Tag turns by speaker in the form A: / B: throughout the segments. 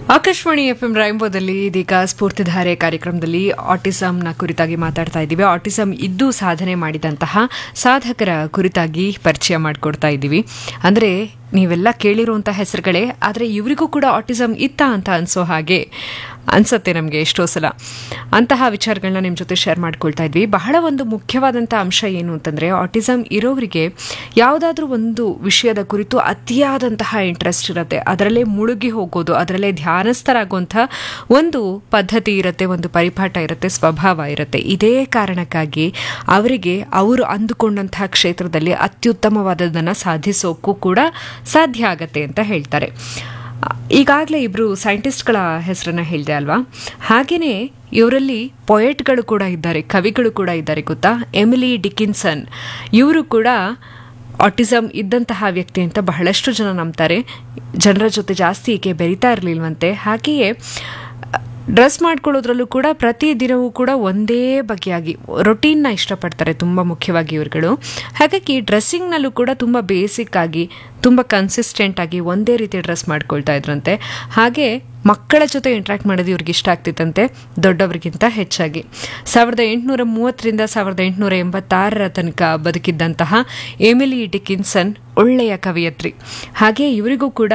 A: Akashvani F M ರಾಯಂಬೋದಲ್ಲಿ ಇದೀಗ ಸ್ಫೂರ್ತಿಧಾರೆ ಕಾರ್ಯಕ್ರಮದಲ್ಲಿ ಆಟಿಸಂನ ಕುರಿತಾಗಿ ಮಾತಾಡ್ತಾ ಇದ್ದೀವಿ ಆಟಿಸಂ ಇದ್ದು ಸಾಧನೆ ಮಾಡಿದಂತಹ ಸಾಧಕರ ಕುರಿತಾಗಿ ಪರಿಚಯ ಮಾಡಿಕೊಡ್ತಾ ಇದ್ದೀವಿ ಅಂದರೆ ನೀವೆಲ್ಲ ಕೇಳಿರುವಂಥ ಹೆಸರುಗಳೇ ಆದರೆ ಇವರಿಗೂ ಕೂಡ ಆಟಿಸಂ ಇತ್ತ ಅಂತ ಅನಿಸೋ ಹಾಗೆ ಅನ್ಸತ್ತೆ ನಮಗೆ ಎಷ್ಟೋ ಸಲ ಅಂತಹ ವಿಚಾರಗಳನ್ನ ನಿಮ್ಮ ಜೊತೆ ಶೇರ್ ಮಾಡ್ಕೊಳ್ತಾ ಇದ್ವಿ ಬಹಳ ಒಂದು ಮುಖ್ಯವಾದಂಥ ಅಂಶ ಏನು ಅಂತಂದರೆ ಆಟಿಸಂ ಇರೋರಿಗೆ ಯಾವುದಾದ್ರೂ ಒಂದು ವಿಷಯದ ಕುರಿತು ಅತಿಯಾದಂತಹ ಇಂಟ್ರೆಸ್ಟ್ ಇರುತ್ತೆ ಅದರಲ್ಲೇ ಮುಳುಗಿ ಹೋಗೋದು ಅದರಲ್ಲೇ ಧ್ಯಾನಸ್ಥರಾಗುವಂಥ ಒಂದು ಪದ್ಧತಿ ಇರುತ್ತೆ ಒಂದು ಪರಿಪಾಠ ಇರುತ್ತೆ ಸ್ವಭಾವ ಇರುತ್ತೆ ಇದೇ ಕಾರಣಕ್ಕಾಗಿ ಅವರಿಗೆ ಅವರು ಅಂದುಕೊಂಡಂತಹ ಕ್ಷೇತ್ರದಲ್ಲಿ ಅತ್ಯುತ್ತಮವಾದದನ್ನು ಸಾಧಿಸೋಕ್ಕೂ ಕೂಡ ಸಾಧ್ಯ ಆಗತ್ತೆ ಅಂತ ಹೇಳ್ತಾರೆ ಈಗಾಗಲೇ ಇಬ್ಬರು ಸೈಂಟಿಸ್ಟ್ಗಳ ಹೆಸರನ್ನ ಹೇಳಿದೆ ಅಲ್ವಾ ಹಾಗೆಯೇ ಇವರಲ್ಲಿ ಪೊಯೆಟ್ಗಳು ಕೂಡ ಇದ್ದಾರೆ ಕವಿಗಳು ಕೂಡ ಇದ್ದಾರೆ ಗೊತ್ತಾ ಎಮಿಲಿ ಡಿಕಿನ್ಸನ್ ಇವರು ಕೂಡ ಆಟಿಸಮ್ ಇದ್ದಂತಹ ವ್ಯಕ್ತಿ ಅಂತ ಬಹಳಷ್ಟು ಜನ ನಂಬ್ತಾರೆ ಜನರ ಜೊತೆ ಜಾಸ್ತಿ ಈಕೆ ಬೆರಿತಾ ಇರಲಿಲ್ವಂತೆ ಹಾಗೆಯೇ ಡ್ರೆಸ್ ಮಾಡ್ಕೊಳ್ಳೋದ್ರಲ್ಲೂ ಕೂಡ ಪ್ರತಿ ದಿನವೂ ಕೂಡ ಒಂದೇ ಬಗೆಯಾಗಿ ರೊಟೀನ್ನ ಇಷ್ಟಪಡ್ತಾರೆ ತುಂಬ ಮುಖ್ಯವಾಗಿ ಇವ್ರುಗಳು ಹಾಗಾಗಿ ಡ್ರೆಸ್ಸಿಂಗ್ನಲ್ಲೂ ಕೂಡ ತುಂಬ ಬೇಸಿಕ್ ಆಗಿ ತುಂಬ ಕನ್ಸಿಸ್ಟೆಂಟ್ ಆಗಿ ಒಂದೇ ರೀತಿ ಡ್ರೆಸ್ ಮಾಡ್ಕೊಳ್ತಾ ಇದ್ರಂತೆ ಹಾಗೆ ಮಕ್ಕಳ ಜೊತೆ ಇಂಟ್ರ್ಯಾಕ್ಟ್ ಮಾಡೋದು ಇವ್ರಿಗೆ ಇಷ್ಟ ಆಗ್ತಿತ್ತಂತೆ ದೊಡ್ಡವರಿಗಿಂತ ಹೆಚ್ಚಾಗಿ ಸಾವಿರದ ಎಂಟುನೂರ ಮೂವತ್ತರಿಂದ ಸಾವಿರದ ಎಂಟುನೂರ ಎಂಬತ್ತಾರರ ತನಕ ಬದುಕಿದ್ದಂತಹ ಎಮಿಲಿ ಡಿಕಿನ್ಸನ್ ಒಳ್ಳೆಯ ಕವಿಯತ್ರಿ ಹಾಗೆ ಇವರಿಗೂ ಕೂಡ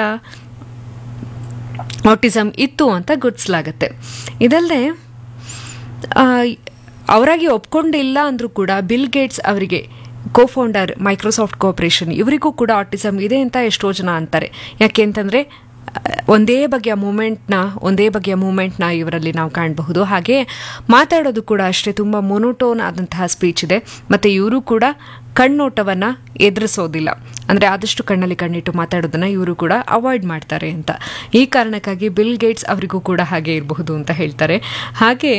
A: ಆಟಿಸಮ್ ಇತ್ತು ಅಂತ ಗುರ್ತಿಸಲಾಗತ್ತೆ ಇದಲ್ಲದೆ ಅವರಾಗಿ ಒಪ್ಕೊಂಡಿಲ್ಲ ಅಂದರೂ ಕೂಡ ಬಿಲ್ ಗೇಟ್ಸ್ ಅವರಿಗೆ ಕೋಫೌಂಡರ್ ಮೈಕ್ರೋಸಾಫ್ಟ್ ಕೋಆಪರೇಷನ್ ಇವರಿಗೂ ಕೂಡ ಆಟಿಸಮ್ ಇದೆ ಅಂತ ಎಷ್ಟೋ ಜನ ಅಂತಾರೆ ಯಾಕೆ ಅಂತಂದರೆ ಒಂದೇ ಬಗೆಯ ಮೂಮೆಂಟ್ನ ಒಂದೇ ಬಗೆಯ ಮೂಮೆಂಟ್ನ ಇವರಲ್ಲಿ ನಾವು ಕಾಣಬಹುದು ಹಾಗೆ ಮಾತಾಡೋದು ಕೂಡ ಅಷ್ಟೇ ತುಂಬ ಮೊನೋಟೋನ್ ಆದಂತಹ ಸ್ಪೀಚ್ ಇದೆ ಮತ್ತು ಇವರು ಕೂಡ ಕಣ್ಣೋಟವನ್ನು ಎದುರಿಸೋದಿಲ್ಲ ಅಂದರೆ ಆದಷ್ಟು ಕಣ್ಣಲ್ಲಿ ಕಣ್ಣಿಟ್ಟು ಮಾತಾಡೋದನ್ನು ಇವರು ಕೂಡ ಅವಾಯ್ಡ್ ಮಾಡ್ತಾರೆ ಅಂತ ಈ ಕಾರಣಕ್ಕಾಗಿ ಬಿಲ್ ಗೇಟ್ಸ್ ಅವರಿಗೂ ಕೂಡ ಹಾಗೆ ಇರಬಹುದು ಅಂತ ಹೇಳ್ತಾರೆ ಹಾಗೆ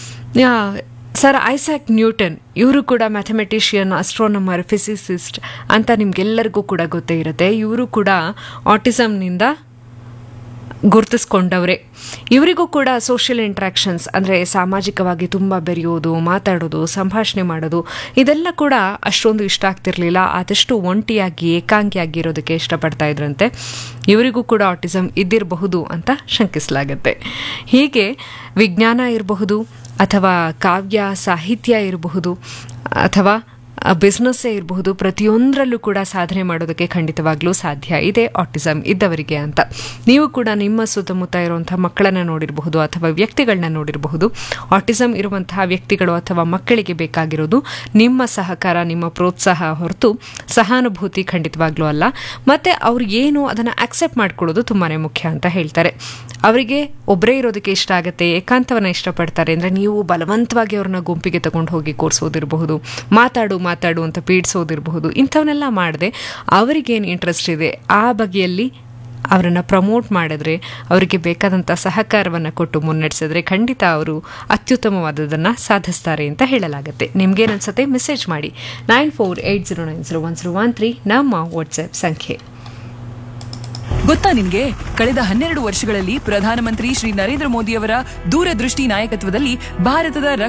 A: ಸರ್ ಐಸಾಕ್ ನ್ಯೂಟನ್ ಇವರು ಕೂಡ ಮ್ಯಾಥಮೆಟಿಷಿಯನ್ ಅಸ್ಟ್ರೋನಮರ್ ಫಿಸಿಸಿಸ್ಟ್ ಅಂತ ನಿಮ್ಗೆಲ್ಲರಿಗೂ ಕೂಡ ಗೊತ್ತೇ ಇರುತ್ತೆ ಇವರು ಕೂಡ ಆಟಿಸಮ್ನಿಂದ ಗುರುತಿಸ್ಕೊಂಡವ್ರೆ ಇವರಿಗೂ ಕೂಡ ಸೋಷಿಯಲ್ ಇಂಟ್ರಾಕ್ಷನ್ಸ್ ಅಂದರೆ ಸಾಮಾಜಿಕವಾಗಿ ತುಂಬ ಬೆರೆಯೋದು ಮಾತಾಡೋದು ಸಂಭಾಷಣೆ ಮಾಡೋದು ಇದೆಲ್ಲ ಕೂಡ ಅಷ್ಟೊಂದು ಇಷ್ಟ ಆಗ್ತಿರ್ಲಿಲ್ಲ ಆದಷ್ಟು ಒಂಟಿಯಾಗಿ ಏಕಾಂಗಿಯಾಗಿ ಇರೋದಕ್ಕೆ ಇಷ್ಟಪಡ್ತಾ ಇದ್ರಂತೆ ಇವರಿಗೂ ಕೂಡ ಆಟಿಸಮ್ ಇದ್ದಿರಬಹುದು ಅಂತ ಶಂಕಿಸಲಾಗತ್ತೆ ಹೀಗೆ ವಿಜ್ಞಾನ ಇರಬಹುದು ಅಥವಾ ಕಾವ್ಯ ಸಾಹಿತ್ಯ ಇರಬಹುದು ಅಥವಾ ಬಿಸ್ನೆಸ್ಸೇ ಇರಬಹುದು ಪ್ರತಿಯೊಂದರಲ್ಲೂ ಕೂಡ ಸಾಧನೆ ಮಾಡೋದಕ್ಕೆ ಖಂಡಿತವಾಗ್ಲೂ ಸಾಧ್ಯ ಇದೆ ಆಟಿಸಮ್ ಇದ್ದವರಿಗೆ ಅಂತ ನೀವು ಕೂಡ ನಿಮ್ಮ ಸುತ್ತಮುತ್ತ ಇರುವಂತಹ ಮಕ್ಕಳನ್ನ ನೋಡಿರಬಹುದು ಅಥವಾ ವ್ಯಕ್ತಿಗಳನ್ನ ನೋಡಿರಬಹುದು ಆಟಿಸಮ್ ಇರುವಂತಹ ವ್ಯಕ್ತಿಗಳು ಅಥವಾ ಮಕ್ಕಳಿಗೆ ಬೇಕಾಗಿರೋದು ನಿಮ್ಮ ಸಹಕಾರ ನಿಮ್ಮ ಪ್ರೋತ್ಸಾಹ ಹೊರತು ಸಹಾನುಭೂತಿ ಖಂಡಿತವಾಗ್ಲೂ ಅಲ್ಲ ಮತ್ತೆ ಅವ್ರು ಏನು ಅದನ್ನು ಆಕ್ಸೆಪ್ಟ್ ಮಾಡ್ಕೊಳ್ಳೋದು ತುಂಬಾ ಮುಖ್ಯ ಅಂತ ಹೇಳ್ತಾರೆ ಅವರಿಗೆ ಒಬ್ಬರೇ ಇರೋದಕ್ಕೆ ಇಷ್ಟ ಆಗುತ್ತೆ ಏಕಾಂತವನ್ನ ಇಷ್ಟಪಡ್ತಾರೆ ಅಂದರೆ ನೀವು ಬಲವಂತವಾಗಿ ಅವ್ರನ್ನ ಗುಂಪಿಗೆ ತಗೊಂಡು ಹೋಗಿ ಕೂರಿಸೋದಿರಬಹುದು ಮಾತಾಡು ಮಾತಾಡು ಅಂತ ಪೀಡಿಸೋದಿರಬಹುದು ಇಂಥವನ್ನೆಲ್ಲ ಮಾಡದೆ ಅವರಿಗೇನು ಇಂಟ್ರೆಸ್ಟ್ ಇದೆ ಆ ಬಗೆಯಲ್ಲಿ ಅವರನ್ನು ಪ್ರಮೋಟ್ ಮಾಡಿದ್ರೆ ಅವರಿಗೆ ಬೇಕಾದಂಥ ಸಹಕಾರವನ್ನು ಕೊಟ್ಟು ಮುನ್ನಡೆಸಿದ್ರೆ ಖಂಡಿತ ಅವರು ಅತ್ಯುತ್ತಮವಾದದನ್ನು ಸಾಧಿಸ್ತಾರೆ ಅಂತ ಹೇಳಲಾಗುತ್ತೆ ನಿಮ್ಗೇನನ್ಸುತ್ತೆ ಮೆಸೇಜ್ ಮಾಡಿ nine four eight zero nine zero one zero one three ನಮ್ಮ ವಾಟ್ಸ್ಆ್ಯಪ್ ಸಂಖ್ಯೆ
B: ಗೊತ್ತಾ ನಿನ್ಗೆ ಕಳೆದ ಹನ್ನೆರಡು ವರ್ಷಗಳಲ್ಲಿ ಪ್ರಧಾನಮಂತ್ರಿ ಶ್ರೀ ನರೇಂದ್ರ ಮೋದಿಯವರ ದೂರದೃಷ್ಟಿ ನಾಯಕತ್ವದಲ್ಲಿ ಭಾರತದ